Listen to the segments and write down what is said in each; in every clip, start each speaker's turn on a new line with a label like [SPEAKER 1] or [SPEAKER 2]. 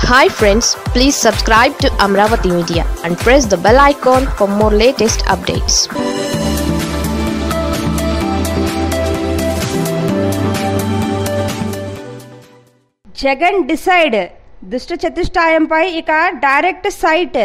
[SPEAKER 1] hi friends please subscribe to Amaravati media and press the bell icon for more latest updates
[SPEAKER 2] Jagan decide దుష్ట చతుష్టయంపై ఇక direct site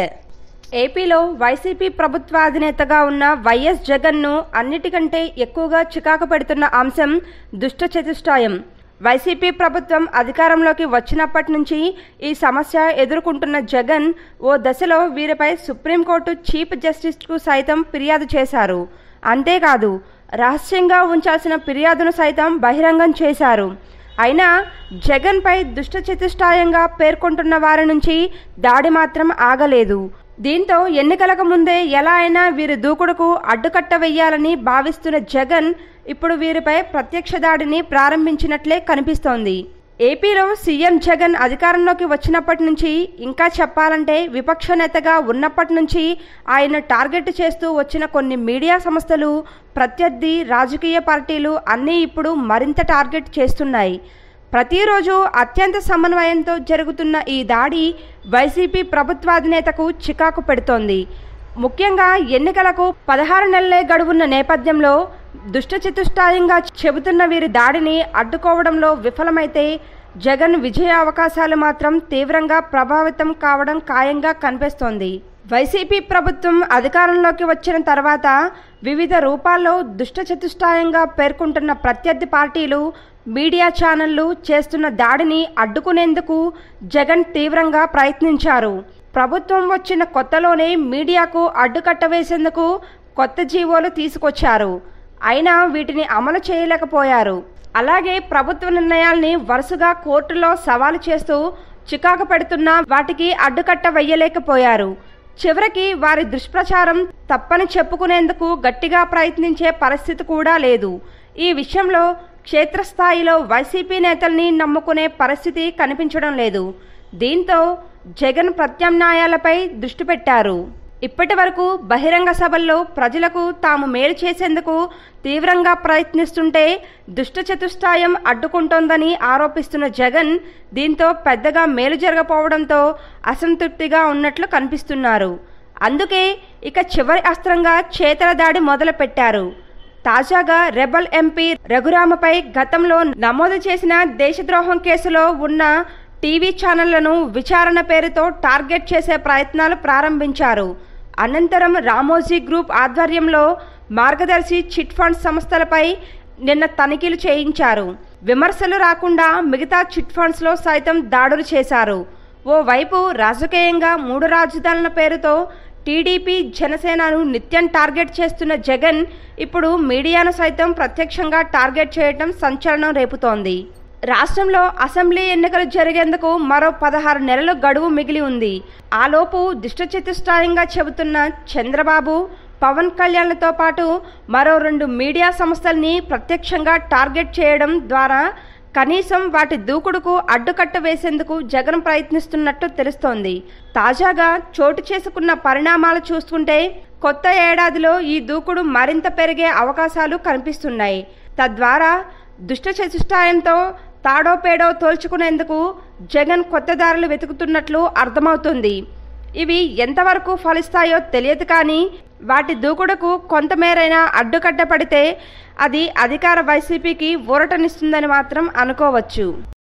[SPEAKER 2] ఏపీలో YCP ప్రభుత్వాధినేతగా ఉన్న YS జగన్ను అన్నిటికంటే ఎక్కువగా చికాకు పెడుతున్న అంశం దుష్ట చతుష్టయం వైసీపీ ప్రభుత్వం అధికారంలోకి వచ్చినప్పటి నుంచి ఈ సమస్య ఎదుర్కొంటున్న జగన్ ఓ దశలో వీరిపై సుప్రీంకోర్టు చీఫ్ జస్టిస్కు సైతం ఫిర్యాదు చేశారు అంతేకాదు రహస్యంగా ఉంచాల్సిన ఫిర్యాదును సైతం బహిరంగం చేశారు అయినా జగన్పై దుష్ట చతుష్టాయంగా పేర్కొంటున్న వారి నుంచి దాడి మాత్రం ఆగలేదు దీంతో ఎన్నికలకు ముందే ఎలా అయినా వీరి దూకుడుకు అడ్డుకట్ట వెయ్యాలని భావిస్తున్న జగన్ ఇప్పుడు వీరిపై ప్రత్యక్ష దాడిని ప్రారంభించినట్లే కనిపిస్తోంది ఏపీలో సీఎం జగన్ అధికారంలోకి వచ్చినప్పటి నుంచి ఇంకా చెప్పాలంటే విపక్ష నేతగా ఉన్నప్పటి నుంచి ఆయన టార్గెట్ చేస్తూ వచ్చిన కొన్ని మీడియా సంస్థలు ప్రత్యర్థి రాజకీయ పార్టీలు అన్నీ ఇప్పుడు మరింత టార్గెట్ చేస్తున్నాయి ప్రతిరోజు అత్యంత సమన్వయంతో జరుగుతున్న ఈ దాడి వైసీపీ ప్రభుత్వాధినేతకు చికాకు పెడుతోంది ముఖ్యంగా ఎన్నికలకు పదహారు నెలలే గడువున్న నేపథ్యంలో దుష్ట చతుష్టాయంగా చెబుతున్న వీరి దాడిని అడ్డుకోవడంలో విఫలమైతే జగన్ విజయ అవకాశాలు మాత్రం తీవ్రంగా ప్రభావితం కావడం ఖాయంగా కనిపిస్తోంది వైసీపీ ప్రభుత్వం అధికారంలోకి వచ్చిన తర్వాత వివిధ రూపాల్లో దుష్ట చతుష్టాయంగా పేర్కొంటున్న ప్రత్యర్థి పార్టీలు మీడియా ఛానళ్లు చేస్తున్న దాడిని అడ్డుకునేందుకు జగన్ తీవ్రంగా ప్రయత్నించారు ప్రభుత్వం వచ్చిన కొత్తలోనే మీడియాకు అడ్డుకట్ట వేసేందుకు కొత్త జీవోలు తీసుకొచ్చారు అయినా వీటిని అమలు చేయలేకపోయారు అలాగే ప్రభుత్వ నిర్ణయాల్ని వరుసగా కోర్టులో సవాలు చేస్తూ చికాకు పెడుతున్నా వాటికి అడ్డుకట్ట వెయ్యలేకపోయారు చివరికి వారి దుష్ప్రచారం తప్పని చెప్పుకునేందుకు గట్టిగా ప్రయత్నించే పరిస్థితి కూడా లేదు ఈ విషయంలో క్షేత్రస్థాయిలో వైసీపీ నేతల్ని నమ్ముకునే పరిస్థితి కనిపించడం లేదు దీంతో జగన్ ప్రత్యామ్నాయాలపై దృష్టి పెట్టారు ఇప్పటి వరకు బహిరంగ సభల్లో ప్రజలకు తాము మేలు చేసేందుకు తీవ్రంగా ప్రయత్నిస్తుంటే దుష్ట చతుష్టాయం అడ్డుకుంటోందని ఆరోపిస్తున్న జగన్ దీంతో పెద్దగా మేలు జరగపోవడంతో అసంతృప్తిగా ఉన్నట్లు కనిపిస్తున్నారు అందుకే ఇక చివరి అస్త్రంగా చేతల దాడి మొదలుపెట్టారు తాజాగా రెబల్ ఎంపీ రఘురామపై గతంలో నమోదు చేసిన దేశద్రోహం కేసులో ఉన్న టీవీ ఛానళ్లను విచారణ పేరుతో టార్గెట్ చేసే ప్రయత్నాలు ప్రారంభించారు అనంతరం రామోజీ గ్రూప్ ఆధ్వర్యంలో మార్గదర్శి చిట్ ఫండ్ సంస్థలపై నిన్న తనిఖీలు చేయించారు విమర్శలు రాకుండా మిగతా చిట్ ఫండ్స్లో సైతం దాడులు చేశారు ఓవైపు రాజకీయంగా మూడు రాజధానుల పేరుతో టీడీపీ జనసేనను నిత్యం టార్గెట్ చేస్తున్న జగన్ ఇప్పుడు మీడియాను సైతం ప్రత్యక్షంగా టార్గెట్ చేయడం సంచలనం రేపుతోంది రాష్ట్రంలో అసెంబ్లీ ఎన్నికలు జరిగేందుకు మరో పదహారు నెలలు గడువు మిగిలి ఉంది ఆలోపు దిష్టచతుష్టాయంగా చెబుతున్న చంద్రబాబు పవన్ కళ్యాణ్లతో పాటు మరో రెండు మీడియా సంస్థల్ని ప్రత్యక్షంగా టార్గెట్ చేయడం ద్వారా కనీసం వాటి దూకుడుకు అడ్డుకట్ట వేసేందుకు జగన్ ప్రయత్నిస్తున్నట్టు తెలుస్తోంది తాజాగా చోటు చేసుకున్న పరిణామాలు చూస్తుంటే కొత్త ఏడాదిలో ఈ దూకుడు మరింత పెరిగే అవకాశాలు కనిపిస్తున్నాయి తద్వారా దుష్ట చతుష్టాయంతో తాడో పేడో తోల్చుకునేందుకు జగన్ కొత్త దారులు వెతుకుతున్నట్లు అర్థమవుతుంది ఇవి ఎంతవరకు ఫలిస్తాయో తెలియదు కానీ వాటి దూకుడుకు కొంతమేరైనా అడ్డుకట్ట పడితే అది అధికార వైసీపీకి ఊరటనిస్తుందని మాత్రం అనుకోవచ్చు